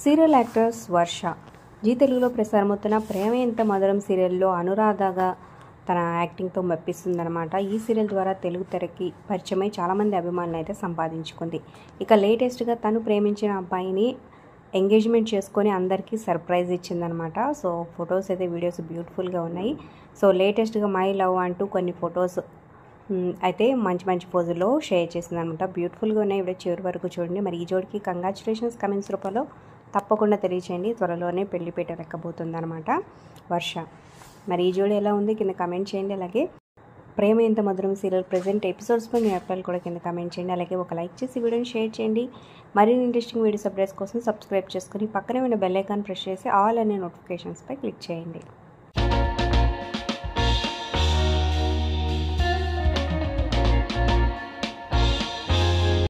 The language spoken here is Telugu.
సీరియల్ యాక్టర్స్ వర్ష జీ తెలుగులో ప్రసారమవుతున్న ప్రేమ ఎంత మధురం సీరియల్లో అనురాధగా తన యాక్టింగ్తో మెప్పిస్తుందన్నమాట ఈ సీరియల్ ద్వారా తెలుగు తెరకి పరిచయమై చాలామంది అభిమానులు అయితే సంపాదించుకుంది ఇక లేటెస్ట్గా తను ప్రేమించిన అబ్బాయిని ఎంగేజ్మెంట్ చేసుకొని అందరికీ సర్ప్రైజ్ ఇచ్చిందనమాట సో ఫొటోస్ అయితే వీడియోస్ బ్యూటిఫుల్గా ఉన్నాయి సో లేటెస్ట్గా మై లవ్ అంటూ కొన్ని ఫొటోస్ మ్, అయితే మంచి మంచి పోజుల్లో షేర్ చేసింది అనమాట బ్యూటిఫుల్గా ఉన్నాయి ఇప్పుడు చివరి వరకు చూడండి మరి ఈ జోడికి కంగ్రాచులేషన్స్ కమెంట్స్ రూపంలో తప్పకుండా తెలియచేయండి త్వరలోనే పెళ్లిపేట రెక్కబోతుంది అనమాట వర్ష మరి ఈ జోడి ఎలా ఉంది కింద కమెంట్ చేయండి అలాగే ప్రేమ ఎంత మధురం సీరియల్ ప్రజెంట్ ఎపిసోడ్స్పై మీ అభిప్రాయాలు కూడా కింద కమెంట్ చేయండి అలాగే ఒక లైక్ చేసి వీడియోని షేర్ చేయండి మరిన్ని ఇంట్రెస్టింగ్ వీడియోస్ అప్డేట్స్ కోసం సబ్స్క్రైబ్ చేసుకుని పక్కనే ఉన్న బెల్ ఐకాన్ ప్రెస్ చేసి ఆల్ అనే నోటిఫికేషన్స్పై క్లిక్ చేయండి